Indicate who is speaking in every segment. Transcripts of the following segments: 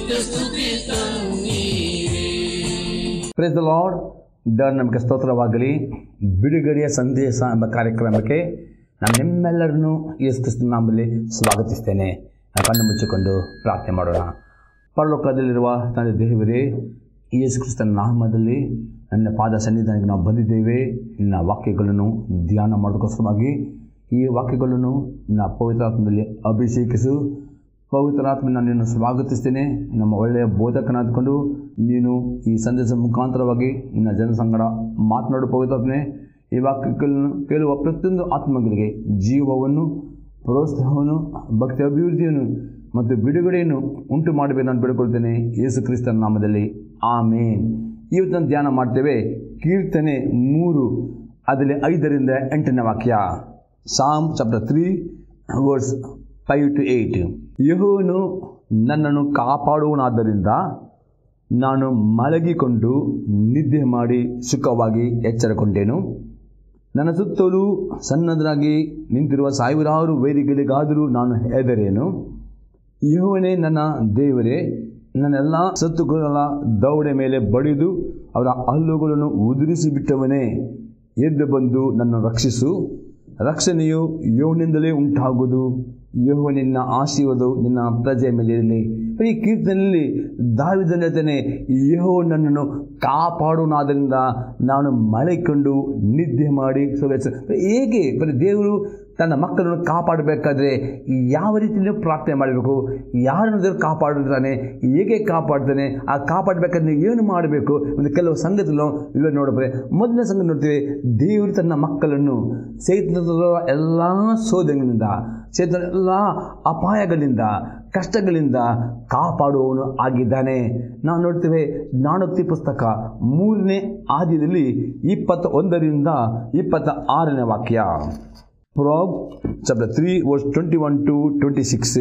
Speaker 1: Praise the lord the ನಮಗೆ ಸ್ತೋತ್ರವಾಗಲಿ ಬಿಡುಗಡೆಯ ಸಂದೇಶ ಎಂಬ ಕಾರ್ಯಕ್ರಮಕ್ಕೆ ನಾನು ನಿಮ್ಮೆಲ್ಲರನ್ನು ಯೇಸು ಕ್ರಿಸ್ತನ ನಾಮದಲ್ಲಿ ಸ್ವಾಗತಿಸ್ತೇನೆ ನಾವು ಕಣ್ಣು ಮುಚ್ಚಿಕೊಂಡು ಪ್ರಾರ್ಥನೆ ಮಾಡೋಣ ಪರಲೋಕದಲ್ಲಿರುವ ತಂದೆ ದೇವರೇ ಯೇಸು ಕ್ರಿಸ್ತನ ನಾಮದಲ್ಲಿ ನನ್ನ ಪಾದ ಸನ್ನಿಧಾನಕ್ಕೆ ನಾವು ಬಂದಿದ್ದೇವೆ ನಿನ್ನ ವಾಕ್ಯಗಳನ್ನು ಧ್ಯಾನ ಮಾಡೋದಕ್ಕೋಸ್ಕರವಾಗಿ ಈ ವಾಕ್ಯಗಳನ್ನು ನಿನ್ನ ಪವಿತ್ರಾತ್ಮದಲ್ಲಿ ಅಭಿಷೇಕಿಸು ಪವಿತ್ರಾತ್ಮ ನಾನು ನಿನ್ನನ್ನು ಸ್ವಾಗತಿಸ್ತೇನೆ ನಮ್ಮ ಒಳ್ಳೆಯ ಬೋಧಕನಾದ್ಕೊಂಡು ನೀನು ಈ ಸಂದೇಶ ಮುಖಾಂತರವಾಗಿ ನಿನ್ನ ಜನಸಂಗಡ ಮಾತನಾಡು ಪವಿತ್ರಾತ್ಮನೆ ಈ ವಾಕ್ಯಗಳನ್ನು ಕೇಳುವ ಪ್ರತಿಯೊಂದು ಆತ್ಮಗಳಿಗೆ ಜೀವವನ್ನು ಪ್ರೋತ್ಸಾಹವನ್ನು ಭಕ್ತಿ ಅಭಿವೃದ್ಧಿಯನ್ನು ಮತ್ತು ಬಿಡುಗಡೆಯನ್ನು ಉಂಟು ಮಾಡಬೇಕು ನಾನು ಬೇಡಿಕೊಳ್ತೇನೆ ಯೇಸು ಕ್ರಿಸ್ತನ ನಾಮದಲ್ಲಿ ಆಮೇನ್ ಇವತ್ತು ನಾನು ಧ್ಯಾನ ಮಾಡ್ತೇವೆ ಕೀರ್ತನೆ ಮೂರು ಅದರಲ್ಲಿ ಐದರಿಂದ ಎಂಟನೇ ವಾಕ್ಯ psalm chapter three words five to eight ಯಹೋವನು ನನ್ನನ್ನು ಕಾಪಾಡುವನಾದ್ದರಿಂದ ನಾನು ಮಲಗಿಕೊಂಡು ನಿದ್ದೆ ಮಾಡಿ ಸುಖವಾಗಿ ಎಚ್ಚರಗೊಂಡೇನು ನನ್ನ ಸುತ್ತಲೂ ಸಣ್ಣದರಾಗಿ ನಿಂತಿರುವ ಸಾವಿರಾರು ವೈರಿಗಳಿಗಾದರೂ ನಾನು ಹೆದರೇನು ಯಹೋವನೇ ನನ್ನ ದೇವರೇ ನನ್ನೆಲ್ಲ ಸತ್ತುಗಳ ದೌಡೆ ಮೇಲೆ ಬಡಿದು ಅವರ ಹಲ್ಲುಗಳನ್ನು ಉದುರಿಸಿ ಬಿಟ್ಟವನೇ ಎದ್ದು ಬಂದು ನನ್ನನ್ನು ರಕ್ಷಿಸು ರಕ್ಷಣೆಯು ಯೋನಿಂದಲೇ ಉಂಟಾಗುವುದು ಯಹೋ ನಿನ್ನ ಆಶೀರ್ವಾದವು ನಿನ್ನ ಪ್ರಜೆಯ ಮೇಲೆ ಇರಲಿ ಈ ಕೀರ್ತನೆಯಲ್ಲಿ ದಾವಿದನ ಹೇಳ್ತಾನೆ ಯಹೋ ನನ್ನನ್ನು ಕಾಪಾಡುನಾದ್ರಿಂದ ನಾನು ಮಳೆಕೊಂಡು ನಿದ್ದೆ ಮಾಡಿ ಸೊಗಸು ಹೇಗೆ ಬರೀ ದೇವರು ತನ್ನ ಮಕ್ಕಳನ್ನು ಕಾಪಾಡಬೇಕಾದ್ರೆ ಯಾವ ರೀತಿಯಲ್ಲಿ ಪ್ರಾರ್ಥನೆ ಮಾಡಬೇಕು ಯಾರನ್ನು ದೇವರು ಕಾಪಾಡುತ್ತಾನೆ ಹೇಗೆ ಕಾಪಾಡ್ತಾನೆ ಆ ಕಾಪಾಡಬೇಕಾದ್ರೆ ಏನು ಮಾಡಬೇಕು ಒಂದು ಕೆಲವು ಸಂಗತಿಗಳು ಇವಾಗ ನೋಡಬೇಕು ಮೊದಲನೇ ಸಂಗತಿ ನೋಡ್ತೀವಿ ದೇವರು ತನ್ನ ಮಕ್ಕಳನ್ನು ಸೈತನ ಎಲ್ಲ ಸೋದನೆಗಳಿಂದ ಸೈತನ ಎಲ್ಲ ಅಪಾಯಗಳಿಂದ ಕಷ್ಟಗಳಿಂದ ಕಾಪಾಡುವವನು ಆಗಿದ್ದಾನೆ ನಾವು ನೋಡ್ತೇವೆ ಜ್ಞಾನೋಕ್ತಿ ಪುಸ್ತಕ ಮೂರನೇ ಆದ್ಯದಲ್ಲಿ ಇಪ್ಪತ್ತ ಒಂದರಿಂದ ಇಪ್ಪತ್ತ ಆರನೇ ವಾಕ್ಯ Prov chapter three verse twenty one to twenty six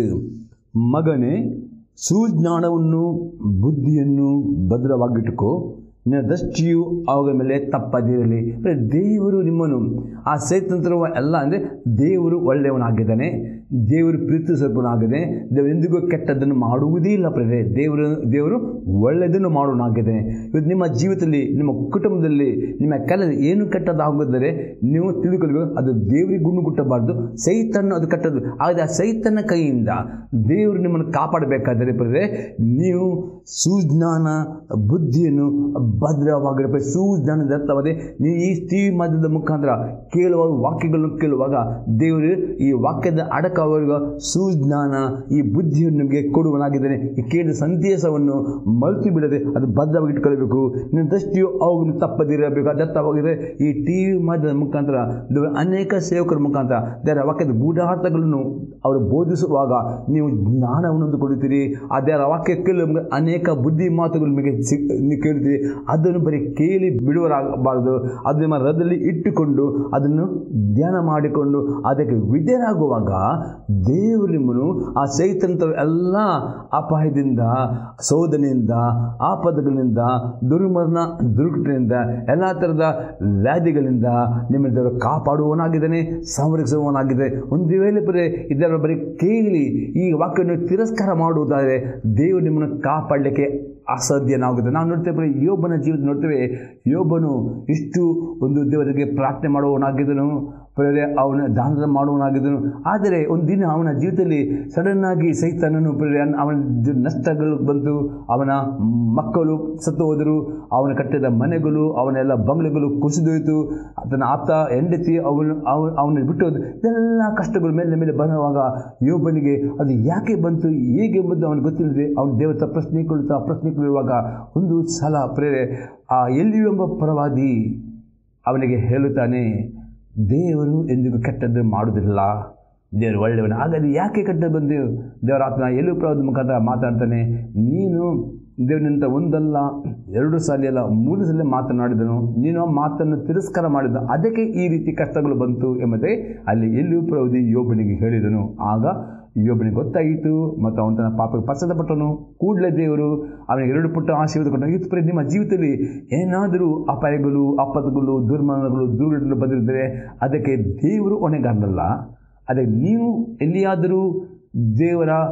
Speaker 1: ಮಗನೇ ಸುಜ್ಞಾನವನ್ನು ಬುದ್ಧಿಯನ್ನು ಭದ್ರವಾಗಿಟ್ಟುಕೋ ನಿನ್ನ ದೃಷ್ಟಿಯು ಅವುಗಳ ಮೇಲೆ ತಪ್ಪದಿರಲಿ ಅಂದರೆ ದೇವರು ನಿಮ್ಮನ್ನು ಆ ಸೇತಂತ್ರವ ಎಲ್ಲ ಅಂದರೆ ದೇವರು ಒಳ್ಳೆಯವನಾಗಿದ್ದಾನೆ ದೇವರು ಪ್ರೀತಿ ಸ್ವರೂಪನಾಗಿದೆ ದೇವರು ಎಂದಿಗೂ ಕೆಟ್ಟದ್ದನ್ನು ಮಾಡುವುದೇ ಇಲ್ಲ ಪ್ರೇ ದೇವರು ದೇವರು ಒಳ್ಳೆಯದನ್ನು ಮಾಡೋನಾಗಿದ್ದಾನೆ ಇವತ್ತು ನಿಮ್ಮ ಜೀವಿತದಲ್ಲಿ ನಿಮ್ಮ ಕುಟುಂಬದಲ್ಲಿ ನಿಮ್ಮ ಕೆಲಸ ಏನು ಕೆಟ್ಟದಾಗುತ್ತದೆ ನೀವು ತಿಳಿದುಕೊಳ್ಬೇಕು ಅದು ದೇವರಿಗೆ ಗುಣ ಗುಟ್ಟಬಾರ್ದು ಸೈತನ್ನು ಅದು ಕೆಟ್ಟದ್ದು ಆದರೆ ಆ ಸೈತನ ಕೈಯಿಂದ ದೇವರು ನಿಮ್ಮನ್ನು ಕಾಪಾಡಬೇಕಾದರೆ ಪ್ರೇ ನೀವು ಸುಜ್ಞಾನ ಬುದ್ಧಿಯನ್ನು ಭದ್ರವಾಗಿರಬೇಕು ಸುಜ್ಞಾನದ ಅರ್ಥವಾದೆ ನೀವು ಈ ಟಿವಿ ಮಾಧ್ಯಮದ ಮುಖಾಂತರ ಕೇಳುವ ವಾಕ್ಯಗಳನ್ನು ಕೇಳುವಾಗ ದೇವರು ಈ ವಾಕ್ಯದ ಅಡಕವರೆಗೂ ಸುಜ್ಞಾನ ಈ ಬುದ್ಧಿಯನ್ನು ನಿಮಗೆ ಕೊಡುವನಾಗಿದ್ದಾನೆ ಈ ಕೇಳಿದ ಸಂದೇಶವನ್ನು ಮರೆತು ಬಿಡದೆ ಅದು ಭದ್ರವಾಗಿ ಇಟ್ಕೊಳ್ಬೇಕು ನಿಮ್ಮ ದೃಷ್ಟಿಯು ಅವುಗಳನ್ನು ತಪ್ಪದಿರಬೇಕು ಅದು ಅರ್ಥವಾಗಿದೆ ಈ ಟಿ ವಿ ಮಾಧ್ಯಮದ ಮುಖಾಂತರ ದೇವರ ಅನೇಕ ಸೇವಕರ ಮುಖಾಂತರ ದೇವರ ವಾಕ್ಯದ ಗೂಢಾರ್ಥಗಳನ್ನು ಅವರು ಬೋಧಿಸುವಾಗ ನೀವು ಜ್ಞಾನವನ್ನು ಹೊಂದಿಕೊಳ್ಳುತ್ತೀರಿ ಆ ದೇವರ ವಾಕ್ಯ ಕೇಳಿ ಅನೇಕ ಬುದ್ಧಿ ಮಾತುಗಳು ನಿಮಗೆ ಸಿಕ್ ನೀವು ಕೇಳ್ತೀರಿ ಅದನ್ನು ಬರೀ ಕೇಳಿ ಬಿಡುವರಾಗಬಾರದು ಅದು ನಿಮ್ಮ ಹೃದಯದಲ್ಲಿ ಇಟ್ಟುಕೊಂಡು ಅದನ್ನು ಧ್ಯಾನ ಮಾಡಿಕೊಂಡು ಅದಕ್ಕೆ ವಿಧೇಯರಾಗುವಾಗ ದೇವರು ನಿಮ್ಮನ್ನು ಆ ಚೈತನ್ಯ ಎಲ್ಲ ಅಪಾಯದಿಂದ ಶೋಧನೆಯಿಂದ ಆಪದಗಳಿಂದ ದುರ್ಮರಣ ದುರ್ಘಟನೆಯಿಂದ ಎಲ್ಲ ಥರದ ವ್ಯಾಧಿಗಳಿಂದ ನಿಮ್ಮ ದೇವರು ಕಾಪಾಡುವವನಾಗಿದ್ದಾನೆ ಸಂರಕ್ಷಿಸುವವನಾಗಿದೆ ಒಂದು ವೇಳೆ ಬರೀ ಇದರ ಬರೀ ಕೇಳಿ ಈ ವಾಕ್ಯವನ್ನು ತಿರಸ್ಕಾರ ಮಾಡುವುದಾದರೆ ದೇವರು ನಿಮ್ಮನ್ನು ಕಾಪಾಡಲಿಕ್ಕೆ ಅಸಾಧ್ಯನಾಗುತ್ತೆ ನಾವು ನೋಡ್ತೇವೆ ಬರೀ ಯೋಬನ ಜೀವಿತ ನೋಡ್ತೇವೆ ಯೋಬನು ಇಷ್ಟು ಒಂದು ದೇವರಿಗೆ ಪ್ರಾರ್ಥನೆ ಮಾಡುವವನಾಗಿದ್ದನು ಪ್ರೇರೆ ಅವನ ದಾನ ಮಾಡುವವನಾಗಿದ್ದನು ಆದರೆ ಒಂದು ದಿನ ಅವನ ಜೀವಿತದಲ್ಲಿ ಸಡನ್ನಾಗಿ ಸೈತಾನನು ಪ್ರೇರೆ ಅವನ ಜ- ನಷ್ಟಗಳು ಬಂತು ಅವನ ಮಕ್ಕಳು ಸತ್ತು ಹೋದರು ಅವನ ಕಟ್ಟಿದ ಮನೆಗಳು ಅವನೆಲ್ಲ ಬಂಗ್ಲೆಗಳು ಕುಸಿದೋಯ್ತು ತನ್ನ ಆಪ್ತ ಹೆಂಡತಿ ಅವನು ಅವನು ಅವನ ಬಿಟ್ಟು ಹೋದ ಇದೆಲ್ಲ ಕಷ್ಟಗಳು ಮೇಲೆ ಮೇಲೆ ಬರುವಾಗ ಯೋಬನಿಗೆ ಅದು ಯಾಕೆ ಬಂತು ಹೇಗೆ ಬಂತು ಅವನಿಗೆ ಗೊತ್ತಿಲ್ಲದೆ ಅವನ ದೇವತ ಪ್ರಶ್ನೆ ಕೊಡುತ್ತಾ ಪ್ರಶ್ನೆ ಕೊಡುವಾಗ ಒಂದು ಸಲ ಪ್ರೇರೆ ಆ ಎಲ್ಲಿಯೂ ಎಂಬ ಪರವಾದಿ ಅವನಿಗೆ ಹೇಳುತ್ತಾನೆ ದೇವರು ಎಂದಿಗೂ ಕೆಟ್ಟದ್ದು ಮಾಡುವುದಿಲ್ಲ ದೇವರು ಒಳ್ಳೆಯವನು ಹಾಗಾದ್ರೆ ಯಾಕೆ ಕೆಟ್ಟ ಬಂದು ದೇವರ ಆತ್ಮ ಎಲ್ಲಿ ಪ್ರವಾದ ಮುಖಾಂತರ ಮಾತಾಡ್ತಾನೆ ನೀನು ದೇವನಿಂದ ಒಂದಲ್ಲ ಎರಡು ಸಲ ಅಲ್ಲ ಮೂರು ಸಲ ಮಾತನಾಡಿದನು ನೀನು ಆ ಮಾತನ್ನು ತಿರಸ್ಕಾರ ಮಾಡಿದ ಅದಕ್ಕೆ ಈ ರೀತಿ ಕಷ್ಟಗಳು ಬಂತು ಎಂಬುದೇ ಅಲ್ಲಿ ಎಲ್ಲಿಯೂ ಪ್ರವದಿ ಯೋಬನಿಗೆ ಹೇಳಿದನು ಆಗ ಯೋಬನಿಗೆ ಗೊತ್ತಾಯಿತು ಮತ್ತು ಅವನ ತನ್ನ ಪಾಪಕ್ಕೆ ಪಶ್ಚಾತ್ತಪಟ್ಟನು ಕೂಡಲೇ ದೇವರು ಅವನಿಗೆ ಎರಡು ಪುಟ್ಟ ಆಶೀರ್ವಾದ ಕೊಟ್ಟನು ಇದು ಪ್ರಿಯ ನಿಮ್ಮ ಜೀವಿತದಲ್ಲಿ ಏನಾದರೂ ಅಪಾಯಗಳು ಆಪತ್ತುಗಳು ದುರ್ಮರಣಗಳು ದುರ್ಘಟನೆಗಳು ಬಂದಿದ್ದರೆ ಅದಕ್ಕೆ ದೇವರು ಹೊಣೆಗಾರನಲ್ಲ ಅದಕ್ಕೆ ನೀವು ಎಲ್ಲಿಯಾದರೂ ದೇವರ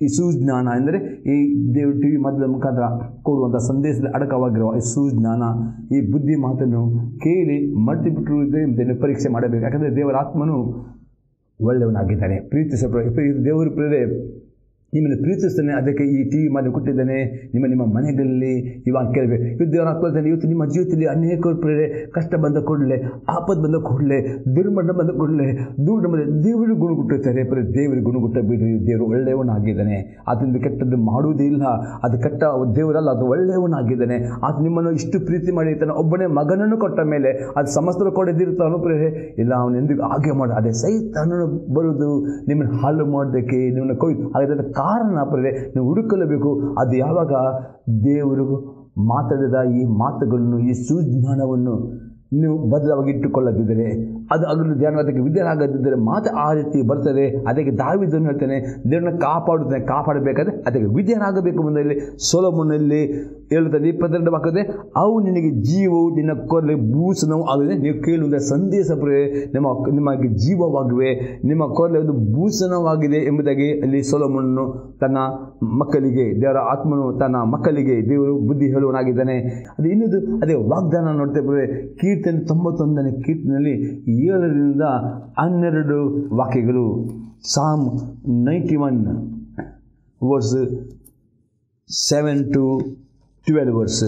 Speaker 1: ಈ ಸುಜ್ಞಾನ ಎಂದರೆ ಈ ದೇವರು ಟಿ ವಿ ಮಾಧ್ಯಮದ ಮುಖಾಂತರ ಕೊಡುವಂಥ ಸಂದೇಶದಲ್ಲಿ ಅಡಕವಾಗಿರುವ ಈ ಸುಜ್ಞಾನ ಈ ಬುದ್ಧಿ ಮಾತನ್ನು ಕೇಳಿ ಮರ್ತು ಬಿಟ್ಟಿರುವುದೇ ಪರೀಕ್ಷೆ ಮಾಡಬೇಕು ಯಾಕಂದರೆ ದೇವರ ಆತ್ಮನು ಒಳ್ಳೆಯವನಾಗಿದ್ದಾನೆ ಪ್ರೀತಿಸ ದೇವರು ಪ್ರೇರೆ ನಿಮ್ಮನ್ನು ಪ್ರೀತಿಸ್ತಾನೆ ಅದಕ್ಕೆ ಈ ಟಿ ವಿ ಮಾಧ್ಯಮ ಕೊಟ್ಟಿದ್ದಾನೆ ನಿಮ್ಮ ನಿಮ್ಮ ಮನೆಗಳಲ್ಲಿ ಇವಾಗ ಕೇಳಬೇಕು ಇದು ದೇವರ ಆತ್ಮದಲ್ಲಿ ಇವತ್ತು ನಿಮ್ಮ ಜೀವಿತದಲ್ಲಿ ಅನೇಕ ಪ್ರೇರೆ ಕಷ್ಟ ಬಂದ ಕೂಡಲೇ ಆಪತ್ ಬಂದ ಕೂಡಲೇ ದುರ್ಮಂಡ ಬಂದ ಕೂಡಲೇ ದೂರ ಬಂದ ದೇವರು ಗುಣಗುಟ್ಟಿರ್ತಾರೆ ಪ್ರೇರೆ ದೇವರು ಗುಣಗುಟ್ಟ ಬಿಡಿ ದೇವರು ಒಳ್ಳೆಯವನಾಗಿದ್ದಾನೆ ಅದರಿಂದ ಕೆಟ್ಟದ್ದು ಮಾಡುವುದಿಲ್ಲ ಅದು ಕೆಟ್ಟ ದೇವರಲ್ಲ ಅದು ಒಳ್ಳೆಯವನಾಗಿದ್ದಾನೆ ಅದು ನಿಮ್ಮನ್ನು ಇಷ್ಟು ಪ್ರೀತಿ ಮಾಡಿ ತನ್ನ ಒಬ್ಬನೇ ಮಗನನ್ನು ಕೊಟ್ಟ ಮೇಲೆ ಅದು ಸಮಸ್ತ ಕೊಡದಿರ್ತಾನೋ ಪ್ರೇರೆ ಇಲ್ಲ ಅವನು ಎಂದಿಗೂ ಹಾಗೆ ಮಾಡ ಅದೇ ಸೈತಾನನು ಬರುವುದು ನಿಮ್ಮನ್ನು ಹಾಳು ಮಾಡೋದಕ್ಕೆ ನಿಮ್ಮನ್ನು ಕೊಯ್ದು ಹಾಗಾದ್ರೆ ಕಾರಣ ಪ್ರೇರೆ ನೀವು ಹುಡುಕಲೇಬೇಕು ಅದು ಯಾವಾಗ ದೇವರು ಮಾತಾಡಿದ ಈ ಮಾತುಗಳನ್ನು ಈ ಸುಜ್ಞಾನವನ್ನು ನೀವು ಭದ್ರವಾಗಿ ಇಟ್ಟುಕೊಳ್ಳದಿದ್ದರೆ ಅದು ಆಗಲು ಧ್ಯಾನವಾದಕ್ಕೆ ವಿದ್ಯರಾಗದಿದ್ದರೆ ಮಾತು ಆ ರೀತಿ ಬರ್ತದೆ ಅದಕ್ಕೆ ದಾವಿದನ್ನು ಹೇಳ್ತಾನೆ ದೇವರನ್ನ ಕಾಪಾಡುತ್ತಾನೆ ಕಾಪಾಡಬೇಕಾದ್ರೆ ಅದಕ್ಕೆ ವಿದ್ಯರಾಗಬೇಕು ಮುಂದೆ ಸೊಲಮನಲ್ಲಿ ಹೇಳುತ್ತದೆ ಇಪ್ಪತ್ತೆರಡು ವಾಕ್ಯದೆ ಅವು ನಿನಗೆ ಜೀವವು ನಿನ್ನ ಕೊರಲೆ ಭೂಷಣವು ಆಗಿದೆ ನೀವು ಕೇಳುವುದ ಸಂದೇಶ ಪ್ರೇ ನಿಮ್ಮ ನಿಮಗೆ ಜೀವವಾಗಿವೆ ನಿಮ್ಮ ಕೊರಲೆ ಒಂದು ಭೂಷಣವಾಗಿದೆ ಎಂಬುದಾಗಿ ಅಲ್ಲಿ ಸೊಲಮನ್ನು ತನ್ನ ಮಕ್ಕಳಿಗೆ ದೇವರ ಆತ್ಮನು ತನ್ನ ಮಕ್ಕಳಿಗೆ ದೇವರು ಬುದ್ಧಿ ಹೇಳುವನಾಗಿದ್ದಾನೆ ಅದು ಇನ್ನೊಂದು ಅದೇ ವಾಗ್ದಾನ ನೋಡ್ತೇವೆ ಕೀರ್ತನೆ ತೊಂಬತ್ತೊಂದನೇ ಕೀರ್ತನೆಯಲ್ಲಿ ಏಳರಿಂದ ಹನ್ನೆರಡು ವಾಕ್ಯಗಳು psalm ninety one verse seven to twelve verse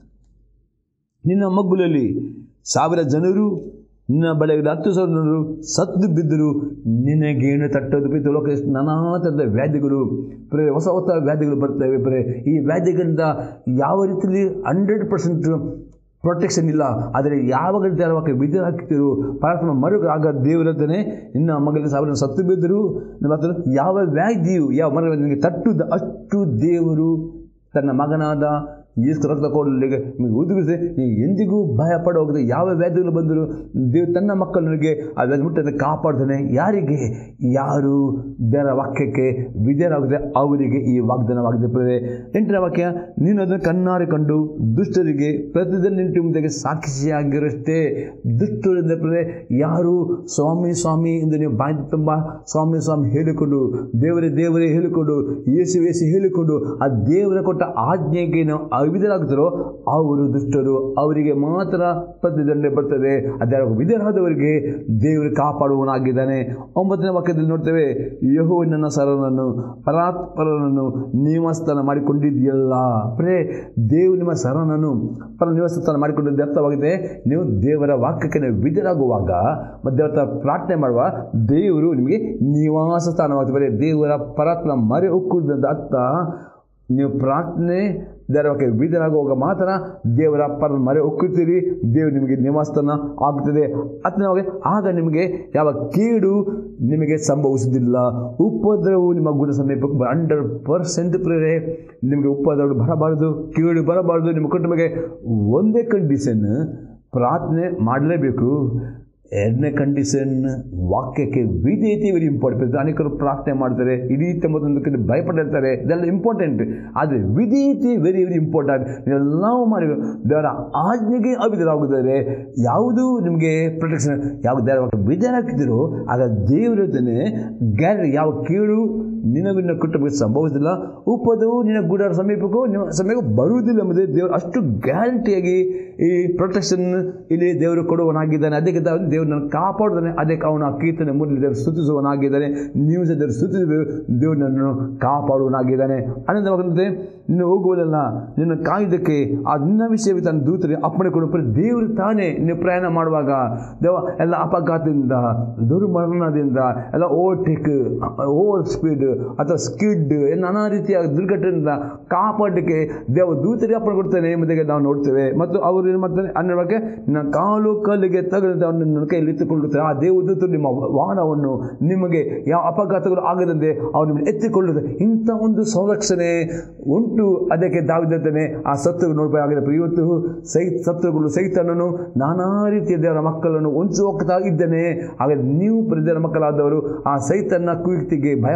Speaker 1: ನಿನ್ನ ಮಗ್ಗುಲಲ್ಲಿ ಸಾವಿರ ಜನರು ನಿನ್ನ ಬಳಿಯಲ್ಲಿ ಹತ್ತು ಸಾವಿರ ಜನರು ಸತ್ತು ಬಿದ್ದರು ನಿನಗೇನು ತಟ್ಟೋದು ಬಿದ್ದು ಲೋಕ ನಾನಾ ಥರದ ವ್ಯಾಧಿಗಳು ಪ್ರೇ ಹೊಸ ಹೊಸ ವ್ಯಾಧಿಗಳು ಬರ್ತವೆ ಪ್ರೇ ಈ ವ್ಯಾಧಿಗಳಿಂದ ಯಾವ ರೀತಿಯಲ್ಲಿ ಹಂಡ್ರೆಡ್ ಪರ್ಸೆಂಟ್ ಪ್ರೊಟೆಕ್ಷನ್ ಇಲ್ಲ ಆದರೆ ಯಾವಾಗ ದೇವರಕ್ಕೆ ವಿದ್ಯೆ ಹಾಕ್ತಿರು ಪ್ರಾರ್ಥನೆ ಮರುಗ ಆಗ ದೇವರತನೇ ನಿನ್ನ ಮಗಳಿಗೆ ಸಾವಿರ ಸತ್ತು ಬಿದ್ದರು ಮತ್ತು ಯಾವ ವ್ಯಾಧಿಯು ಯಾವ ಮರ ನಿನಗೆ ತಟ್ಟುದ ಅಷ್ಟು ದೇವರು ತನ್ನ ಮಗನಾದ ಯೇಸು ರಕ್ತ ಕೊಡಲಿಕ್ಕೆ ನಿಮಗೆ ಉದುರಿಸಿ ನೀವು ಎಂದಿಗೂ ಭಯ ಪಡ ಹೋಗದೆ ಯಾವ ವ್ಯಾಧಿಗಳು ಬಂದರೂ ದೇವ್ ತನ್ನ ಮಕ್ಕಳಿಗೆ ಆ ವ್ಯಾಧಿ ಮುಟ್ಟದೆ ಕಾಪಾಡ್ತಾನೆ ಯಾರಿಗೆ ಯಾರು ದೇವರ ವಾಕ್ಯಕ್ಕೆ ವಿಧೇಯರಾಗಿದೆ ಅವರಿಗೆ ಈ ವಾಗ್ದಾನವಾಗಿದೆ ಪ್ರೇರೆ ಎಂಟನೇ ವಾಕ್ಯ ನೀನು ಅದನ್ನು ಕಣ್ಣಾರೆ ಕಂಡು ದುಷ್ಟರಿಗೆ ಪ್ರತಿದಿನ ನಿಂತು ಮುಂದೆಗೆ ಸಾಕ್ಷಿಯಾಗಿರಷ್ಟೇ ದುಷ್ಟರಿಂದ ಪ್ರೇರೆ ಯಾರು ಸ್ವಾಮಿ ಸ್ವಾಮಿ ಎಂದು ನೀವು ಬಾಯಿ ತುಂಬ ಸ್ವಾಮಿ ಸ್ವಾಮಿ ಹೇಳಿಕೊಂಡು ದೇವರೇ ದೇವರೇ ಹೇಳಿಕೊಂಡು ಏಸು ಏಸು ಹೇಳಿಕೊಂಡು ಆ ದೇವರ ಕೊಟ್ಟ ಆಜ್ಞೆಗೆ ನಾವು ಅವಿಧರಾಗ್ತಾರೋ ಅವರು ದುಷ್ಟರು ಅವರಿಗೆ ಮಾತ್ರ ಪ್ರತಿದಂಡೆ ಬರ್ತದೆ ಅದರ ವಿಧರಾದವರಿಗೆ ದೇವರು ಕಾಪಾಡುವನಾಗಿದ್ದಾನೆ ಒಂಬತ್ತನೇ ವಾಕ್ಯದಲ್ಲಿ ನೋಡ್ತೇವೆ ಯಹೋ ನನ್ನ ಸರನನ್ನು ಪರಾತ್ಪರನನ್ನು ನಿವಾಸಸ್ಥಾನ ಮಾಡಿಕೊಂಡಿದೆಯಲ್ಲ ಪ್ರೇ ದೇವು ನಿಮ್ಮ ಸರನನ್ನು ಪರ ನಿವಾಸಸ್ಥಾನ ಮಾಡಿಕೊಂಡಿದ್ದ ಅರ್ಥವಾಗಿದೆ ನೀವು ದೇವರ ವಾಕ್ಯಕ್ಕೆ ನೀವು ವಿಧರಾಗುವಾಗ ಮತ್ತು ದೇವರ ಹತ್ರ ಪ್ರಾರ್ಥನೆ ಮಾಡುವ ದೇವರು ನಿಮಗೆ ನಿವಾಸ ಸ್ಥಾನವಾಗ್ತದೆ ದೇವರ ಪರಾತ್ಮ ಮರೆ ಉಕ್ಕುವುದಂತ ಅರ್ಥ ನೀವು ಪ್ರಾರ್ಥನೆ ದೇವರಕ್ಕೆ ವಿಧರಾಗುವಾಗ ಮಾತ್ರ ದೇವರ ಪರ ಮರೆ ಒಕ್ಕುತ್ತೀರಿ ದೇವರು ನಿಮಗೆ ನಿವಾಸಸ್ಥಾನ ಆಗುತ್ತದೆ ಹತ್ತನೇವಾಗಿ ಆಗ ನಿಮಗೆ ಯಾವ ಕೇಡು ನಿಮಗೆ ಸಂಭವಿಸುವುದಿಲ್ಲ ಉಪದ್ರವು ನಿಮ್ಮ ಗುಣ ಸಮೀಪಕ್ಕೆ ಹಂಡ್ರೆಡ್ ಪರ್ಸೆಂಟ್ ಪ್ರೇರೆ ನಿಮಗೆ ಉಪದ್ರವ ಬರಬಾರದು ಕೇಡು ಬರಬಾರದು ನಿಮ್ಮ ಕುಟುಂಬಕ್ಕೆ ಒಂದೇ ಕಂಡೀಷನ್ ಪ್ರಾರ್ಥನೆ ಮಾಡಲೇಬೇಕು ಎರಡನೇ ಕಂಡೀಷನ್ ವಾಕ್ಯಕ್ಕೆ ವಿಧೇಯತೆ ವೆರಿ ಇಂಪಾರ್ಟೆಂಟ್ ಅನೇಕರು ಪ್ರಾರ್ಥನೆ ಮಾಡ್ತಾರೆ ಇಡೀ ತೊಂಬತ್ತೊಂದಕ್ಕೆ ಭಯಪಟ್ಟಿರ್ತಾರೆ ಇದೆಲ್ಲ ಇಂಪಾರ್ಟೆಂಟ್ ಆದರೆ ವಿಧೇಯತೆ ವೆರಿ ವೆರಿ ಇಂಪಾರ್ಟೆಂಟ್ ಎಲ್ಲವೂ ಮಾಡಿ ದೇವರ ಆಜ್ಞೆಗೆ ಅವಿಧರಾಗಿದ್ದಾರೆ ಯಾವುದು ನಿಮಗೆ ಪ್ರೊಟೆಕ್ಷನ್ ಯಾವ ದೇವರ ವಿಧೇಯರಾಗ್ತಿರೋ ಆಗ ದೇವರದನ್ನೇ ಗ್ಯಾರ ಯಾವ ಕೇಳು ನಿನಗೂ ನಿನ್ನ ಕುಟುಂಬಕ್ಕೆ ಸಂಭವಿಸಿಲ್ಲ ಉಪದವು ನಿನ್ನ ಗುಡಾರ ಸಮೀಪಕ್ಕೂ ನಿಮ್ಮ ಸಮೀಪಕ್ಕೂ ಬರುವುದಿಲ್ಲ ಎಂಬುದೇ ದೇವರು ಅಷ್ಟು ಗ್ಯಾರಂಟಿಯಾಗಿ ಈ ಪ್ರೊಟೆಕ್ಷನ್ ಇಲ್ಲಿ ದೇವರು ಕೊಡುವನಾಗಿದ್ದಾನೆ ಅದಕ್ಕೆ ದೇವರು ನನ್ನ ಕಾಪಾಡುತ್ತಾನೆ ಅದಕ್ಕೆ ಅವನ ಕೀರ್ತನೆ ಮೂಲಕ ದೇವರು ಸ್ತುತಿಸುವನಾಗಿದ್ದಾನೆ ನೀವು ಸಹ ದೇವರು ಸ್ತುತಿಸಬೇಕು ದೇವರು ನನ್ನನ್ನು ಕಾಪಾಡುವನಾಗಿದ್ದಾನೆ ಆನಂದವಾಗುತ್ತದೆ ನೀನು ಹೋಗುವುದಲ್ಲ ನಿನ್ನ ಕಾಯುವುದಕ್ಕೆ ಆ ನಿನ್ನ ವಿಷಯ ತನ್ನ ದೂತರಿಗೆ ಅಪ್ಪಣೆ ಕೊಡು ದೇವರು ತಾನೇ ನೀವು ಪ್ರಯಾಣ ಮಾಡುವಾಗ ದೇವ ಎಲ್ಲ ಅಪಘಾತದಿಂದ ದುರ್ಮರಣದಿಂದ ಎಲ್ಲ ಓವರ್ಟೇಕ್ ಓವರ್ ಸ್ಪೀಡ್ ಅಥವಾ ಸ್ಕಿಡ್ ನಾನಾ ರೀತಿಯ ದುರ್ಘಟನೆಯಿಂದ ಕಾಪಾಡಲಿಕ್ಕೆ ದೇವ ದೂತರಿಗೆ ಅಪ್ಪಣೆ ಕೊಡ್ತಾನೆ ಎಂಬುದಾಗಿ ನಾವು ನೋಡ್ತೇವೆ ಮತ್ತು ಅವರು ಏನು ಮಾಡ್ತಾರೆ ಅನ್ನೋಕ್ಕೆ ನಿನ್ನ ಕಾಲು ಕಲ್ಲಿಗೆ ತಗಲಿದ ಅವನನ್ನು ಕೈಯಲ್ಲಿ ಎತ್ತಿಕೊಳ್ಳುತ್ತಾರೆ ಆ ದೇವದೂತರು ನಿಮ್ಮ ವಾಹನವನ್ನು ನಿಮಗೆ ಯಾವ ಅಪಘಾತಗಳು ಆಗದಂತೆ ಅವ್ರು ನಿಮ್ಮನ್ನು ಎತ್ತಿಕೊಳ್ಳುತ್ತಾರೆ ಇಂಥ ಒಂದು ಸಂರಕ್ಷಣೆ ಉಂಟು ಅದಕ್ಕೆ ದಾವಿದಂತಾನೆ ಆ ಸತ್ತುಗಳು ನೋಡಬೇಕಾಗಿದೆ ಇವತ್ತು ಸೈ ಸತ್ತುಗಳು ಸೈತನನ್ನು ನಾನಾ ರೀತಿಯ ದೇವರ ಮಕ್ಕಳನ್ನು ಹೊಂಚು ಹೋಗ್ತಾ ಇದ್ದಾನೆ ಹಾಗೆ ನೀವು ದೇವರ ಮಕ್ಕಳಾದವರು ಆ ಸೈತನ ಕುಯುಕ್ತಿಗೆ ಭಯಪಡುವಾಗ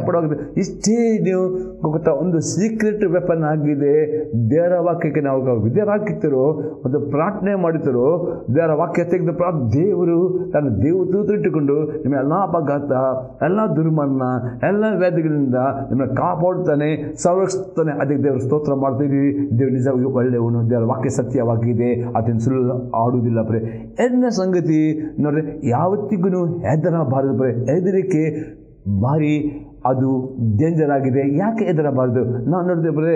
Speaker 1: ಇಷ್ಟೇ ನೀವು ಗೊತ್ತಾ ಒಂದು ಸೀಕ್ರೆಟ್ ವೆಪನ್ ಆಗಿದೆ ದೇವರ ವಾಕ್ಯಕ್ಕೆ ನಾವು ವಿಧೇಯರಾಗಿರ್ತೀರೋ ಒಂದು ಪ್ರಾರ್ಥನೆ ಮಾಡುತ್ತೀರೋ ದೇವರ ವಾಕ್ಯ ತೆಗೆದು ಪ್ರಾ ದೇವರು ತನ್ನ ದೇವದೂತ ಇಟ್ಟುಕೊಂಡು ನಿಮ್ಮ ಎಲ್ಲ ಅಪಘಾತ ಎಲ್ಲ ದುರ್ಮರಣ ಎಲ್ಲ ವ್ಯಾಧಿಗಳಿಂದ ನಿಮ್ಮನ್ನು ಕಾಪಾಡುತ್ತಾನೆ ಸಂರಕ್ಷಿಸ್ತಾನೆ ಅದಕ್ಕೆ ದೇವರು ಸ್ತೋತ್ರ ಮಾಡ್ತೀರಿ ದೇವರು ನಿಜವಾಗಿ ಒಳ್ಳೆಯವನು ದೇವರ ವಾಕ್ಯ ಸತ್ಯವಾಗಿದೆ ಅದನ್ನು ಸುಳ್ಳು ಆಡುವುದಿಲ್ಲ ಪ್ರೇ ಎರಡನೇ ಸಂಗತಿ ನೋಡ್ರಿ ಯಾವತ್ತಿಗೂ ಹೆದರಬಾರದು ಪ್ರೇ ಹೆದರಿಕೆ ಭಾರಿ ಅದು ಡೇಂಜರ್ ಆಗಿದೆ ಯಾಕೆ ಹೆದರಬಾರದು ನಾವು ನೋಡಿದೆ ಬರೇ